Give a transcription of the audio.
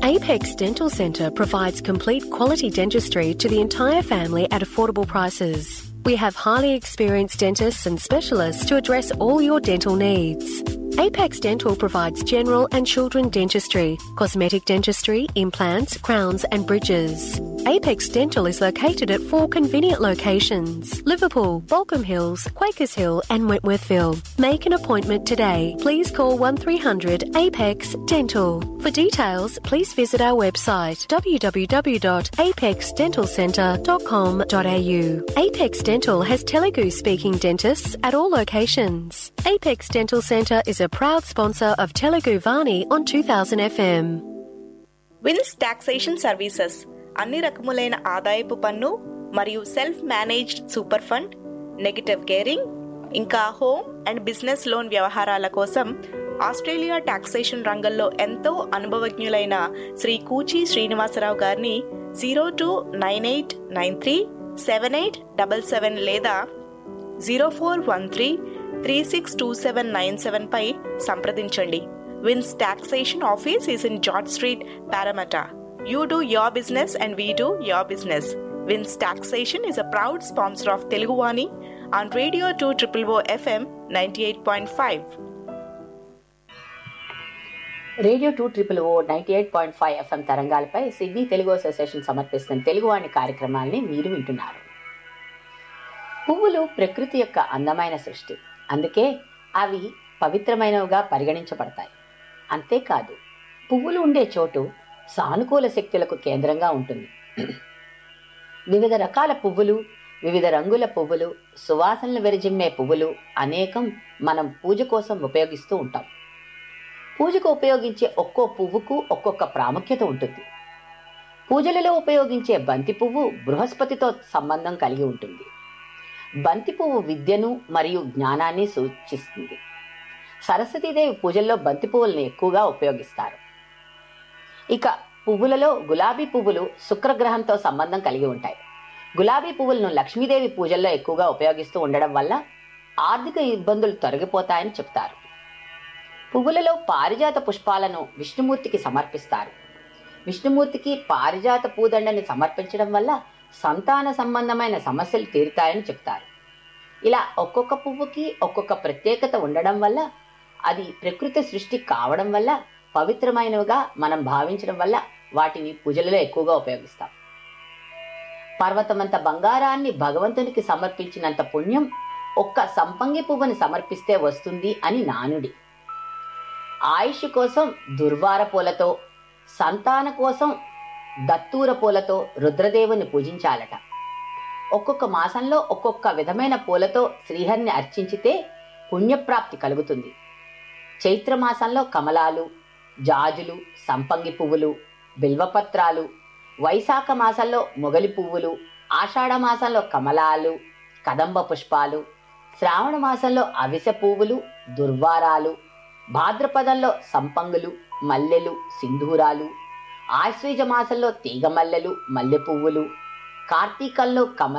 Apex Dental Centre provides complete quality dentistry to the entire family at affordable prices. We have highly experienced dentists and specialists to address all your dental needs. Apex Dental provides general and children dentistry, cosmetic dentistry, implants, crowns, and bridges. Apex Dental is located at four convenient locations Liverpool, Balcombe Hills, Quakers Hill, and Wentworthville. Make an appointment today. Please call 1300 Apex Dental. For details, please visit our website www.apexdentalcentre.com.au. Apex Dental has Telugu speaking dentists at all locations. Apex Dental Centre is a proud sponsor of Telugu Vani on 2000 FM. Vince taxation services అన్ని రకములైన ఆదాయపు పన్ను మరియు self managed super fund negative gearing ఇంకా home and business loan వ్యవహారాల కోసం Australia taxation రంగంలో ఎంతో అనుభవజ్ఞులైన శ్రీ కూచి శ్రీనివాసరావు గారిని zero two nine eight nine three seven eight double seven లేదా zero four one three three six two seven nine seven పై సంప్రదించండి Vince taxation office is in George street Parramatta you do your business and we do your business Vince taxation is a proud sponsor of Teluguvani on radio two triple O FM ninety eight point five radio two triple O ninety eight point five FM తరంగాలపై Sydney Telugu association సమర్పిస్తున్న తెలుగువాణి కార్యక్రమాల్ని మీరు వింటున్నారు పువ్వులు ప్రకృతి యొక్క అందమైన సృష్టి అందుకే అవి పవిత్రమైనవిగా పరిగణించబడతాయి అంతేకాదు పువ్వులు ఉండే చోటు సానుకూల శక్తులకు కేంద్రంగా ఉంటుంది వివిధ రకాల పువ్వులు వివిధ రంగుల పువ్వులు సువాసనలు వెరిజిమ్మే పువ్వులు అనేకం మనం పూజ కోసం ఉపయోగిస్తూ ఉంటాం పూజకు ఉపయోగించే ఒక్కో పువ్వుకు ఒక్కొక్క ప్రాముఖ్యత ఉంటుంది పూజలలో ఉపయోగించే బంతి పువ్వు బృహస్పతితో సంబంధం కలిగి ఉంటుంది బంతి పువ్వు విద్యను మరియు జ్ఞానాన్ని సూచిస్తుంది సరస్వతీదేవి పూజల్లో బంతి పువ్వులను ఎక్కువగా ఉపయోగిస్తారు ఇక పువ్వులలో గులాబీ పువ్వులు శుక్రగ్రహంతో సంబంధం కలిగి ఉంటాయి గులాబీ పువ్వులను లక్ష్మీదేవి పూజల్లో ఎక్కువగా ఉపయోగిస్తూ ఉండడం వల్ల ఆర్థిక ఇబ్బందులు తొలగిపోతాయని చెప్తారు పువ్వులలో పారిజాత పుష్పాలను విష్ణుమూర్తికి సమర్పిస్తారు విష్ణుమూర్తికి పారిజాత పూదండని సమర్పించడం వల్ల సంతాన సంబంధమైన సమస్యలు తీరుతాయని చెప్తారు ఇలా ఒక్కొక్క పువ్వుకి ఒక్కొక్క ప్రత్యేకత ఉండడం వల్ల అది ప్రకృతి సృష్టి కావడం వల్ల పవిత్రమైనవిగా మనం భావించడం వల్ల వాటిని పూజలలో ఎక్కువగా ఉపయోగిస్తాం పర్వతమంత బంగారాన్ని భగవంతునికి సమర్పించినంత పుణ్యం ఒక్క సంపంగి పువ్వుని సమర్పిస్తే వస్తుంది అని నానుడి ఆయుష్ కోసం దుర్వార పూలతో సంతాన కోసం దత్తూర పూలతో రుద్రదేవుని పూజించాలట ఒక్కొక్క మాసంలో ఒక్కొక్క విధమైన పూలతో శ్రీహరిని అర్చించితే పుణ్యప్రాప్తి కలుగుతుంది చైత్ర మాసంలో కమలాలు జాజులు సంపంగి పువ్వులు బిల్వపత్రాలు వైశాఖ మాసంలో మొగలి పువ్వులు ఆషాఢ మాసంలో కమలాలు కదంబ పుష్పాలు శ్రావణ మాసంలో అవిసె పువ్వులు దుర్వారాలు భాద్రపదంలో సంపంగులు మల్లెలు సింధూరాలు ఆశ్వీజ మాసంలో తీగ మల్లెలు మల్లె పువ్వులు కార్తీకంలో కమల